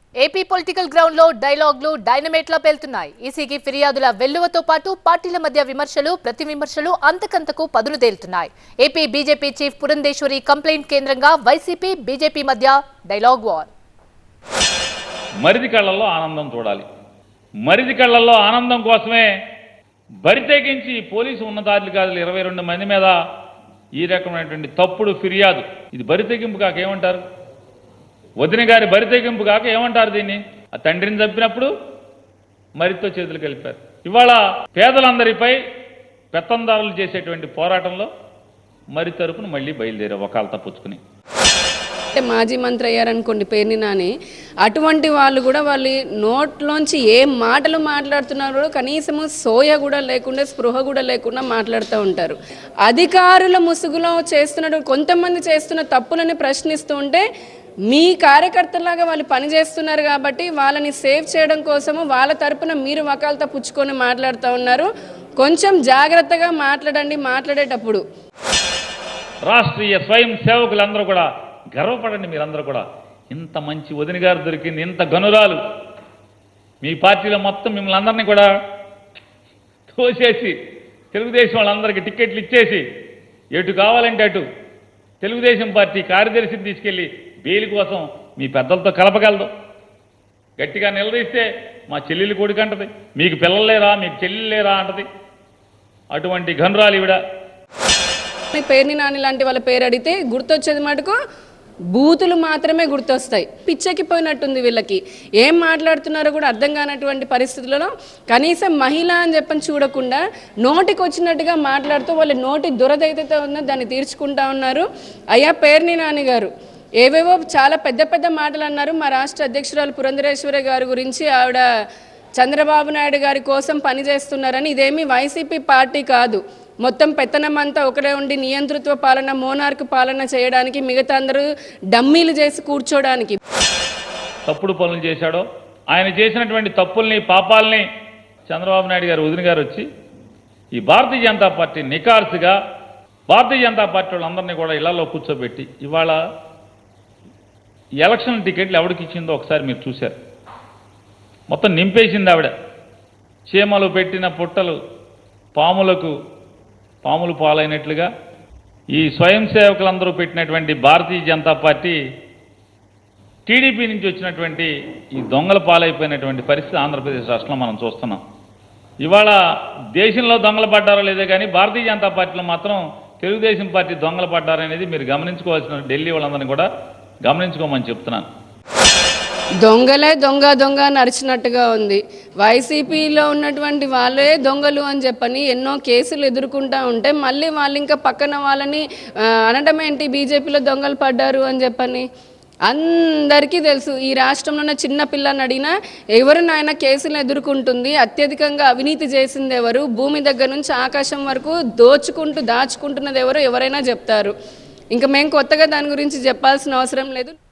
AP political ground లో డైలాగ్లు డైనమేట్లా పేలుతున్నాయి ఈసీకి ఫిర్యాదుల వెల్లువతో పాటు పార్టీల మధ్య విమర్శలు ప్రతి విమర్శలు అంతకంతకు పదును తేలుతున్నాయి AP BJP chief Purandeswari complaint కేంద్రంగా వైసీపీ బీజేపీ మధ్య డైలాగ్ వార్ మరిది కళ్ళల్లో ఆనందం చూడాలి మరిది కళ్ళల్లో ఆనందం కోసమే బరితెగించి పోలీసు ఉన్నతాధికారులు ఇరవై రెండు మంది మీద ఈ రకమైనటువంటి తప్పుడు ఫిర్యాదు ఇది బరితెగింపు కాక ఏమంటారు వదిన గారి బరితెగింపు కాక ఏమంటారు దీన్ని ఆ తండ్రిని చంపినప్పుడు మరితో చేతులు కలిపారు ఇవాళ పేదలందరిపై పెత్తందారులు చేసేటువంటి పోరాటంలో మరి తరపున మళ్ళీ బయలుదేరారు ఒకళ్ళు తప్పుచ్చుకుని అంటే మాజీ మంత్రి అయ్యారనుకోండి పేర్ని నాని అటువంటి వాళ్ళు కూడా వాళ్ళు నోట్లోంచి ఏ మాటలు మాట్లాడుతున్నారో కనీసము సోయ కూడా లేకుండా స్పృహ కూడా లేకుండా మాట్లాడుతూ ఉంటారు అధికారుల ముసుగులో చేస్తున్న కొంతమంది చేస్తున్న తప్పులని ప్రశ్నిస్తూ ఉంటే మీ కార్యకర్తలాగా వాళ్ళు పనిచేస్తున్నారు కాబట్టి వాళ్ళని సేవ్ చేయడం కోసము వాళ్ళ తరపున మీరు వకాలతో పుచ్చుకొని మాట్లాడుతూ ఉన్నారు కొంచెం జాగ్రత్తగా మాట్లాడండి మాట్లాడేటప్పుడు రాష్ట్రీయ స్వయం సేవకులందరూ కూడా గర్వపడండి మీరందరూ కూడా ఇంత మంచి వదిన గారు దొరికింది ఇంత గనురాలు మీ పార్టీలో మొత్తం మిమ్మల్ని అందరినీ కూడా తోసేసి తెలుగుదేశం వాళ్ళందరికీ టిక్కెట్లు ఇచ్చేసి ఎటు కావాలంటే అటు తెలుగుదేశం పార్టీ కార్యదర్శిని తీసుకెళ్ళి బెయిల్ కోసం మీ పెద్దలతో కలపగలదు గట్టిగా నిలదీస్తే మా చెల్లెలు కొడుకు అంటది మీకు పిల్లలు లేరా మీకు చెల్లెలు లేరా అంటది అటువంటి గనురాలు ఈవిడ మీ పేరుని నాని లాంటి వాళ్ళ పేరు అడిగితే గుర్తొచ్చేది మటుకు బూతులు మాత్రమే గుర్తొస్తాయి పిచ్చెక్కిపోయినట్టుంది వీళ్ళకి ఏం మాట్లాడుతున్నారో కూడా అర్థం కానటువంటి పరిస్థితులలో కనీసం మహిళ అని చెప్పని చూడకుండా నోటికి వచ్చినట్టుగా మాట్లాడుతూ వాళ్ళ నోటి దురదైతే ఉందో దాన్ని తీర్చుకుంటా ఉన్నారు అయ్యా పేరుని నాని గారు ఏవేవో చాలా పెద్ద పెద్ద మాటలు అన్నారు మా రాష్ట్ర అధ్యక్షురాలు పురంధరేశ్వరి గారి గురించి ఆవిడ చంద్రబాబు నాయుడు గారి కోసం పనిచేస్తున్నారని ఇదేమీ వైసీపీ పార్టీ కాదు మొత్తం పెత్తనం అంతా ఒకడే ఉండి నియంతృత్వ పాలన మోనార్క్ పాలన చేయడానికి మిగతా అందరూ డమ్మీలు చేసి కూర్చోడానికి తప్పుడు పనులు చేశాడో ఆయన చేసినటువంటి తప్పుల్ని పాపాలని చంద్రబాబు నాయుడు గారు వదిన గారు వచ్చి ఈ భారతీయ జనతా పార్టీ నికార్సుగా భారతీయ జనతా పార్టీ వాళ్ళందరినీ కూడా ఇళ్లలో కూర్చోబెట్టి ఇవాళ ఈ ఎలక్షన్ టికెట్లు ఎవరికి ఇచ్చిందో ఒకసారి మీరు చూశారు మొత్తం నింపేసింది ఆవిడ చీమలు పెట్టిన పుట్టలు పాములకు పాములు పాలైనట్లుగా ఈ స్వయం సేవకులందరూ పెట్టినటువంటి భారతీయ జనతా పార్టీ టీడీపీ నుంచి వచ్చినటువంటి ఈ దొంగల పాలైపోయినటువంటి పరిస్థితి ఆంధ్రప్రదేశ్ రాష్ట్రంలో మనం చూస్తున్నాం ఇవాళ దేశంలో దొంగలు పడ్డారో లేదో కానీ భారతీయ జనతా పార్టీలో మాత్రం తెలుగుదేశం పార్టీ దొంగలు పడ్డారనేది మీరు గమనించుకోవాల్సిన ఢిల్లీ వాళ్ళందరినీ కూడా గమనించుకోమని చెప్తున్నాను దొంగలే దొంగ దొంగ అని అరిచినట్టుగా ఉంది వైసీపీలో ఉన్నటువంటి వాళ్ళే దొంగలు అని చెప్పని ఎన్నో కేసులు ఎదుర్కొంటా ఉంటే మళ్ళీ వాళ్ళు ఇంకా పక్కన వాళ్ళని ఆ, అనడం ఏంటి బీజేపీలో దొంగలు పడ్డారు అని చెప్పని అందరికీ తెలుసు ఈ రాష్ట్రంలో ఉన్న చిన్న పిల్లని అడిగినా ఎవరు నాయన కేసులు ఎదుర్కొంటుంది అత్యధికంగా అవినీతి చేసింది ఎవరు భూమి దగ్గర నుంచి ఆకాశం వరకు దోచుకుంటూ దాచుకుంటున్నది ఎవరు ఎవరైనా చెప్తారు ఇంకా మేము కొత్తగా దాని గురించి చెప్పాల్సిన అవసరం లేదు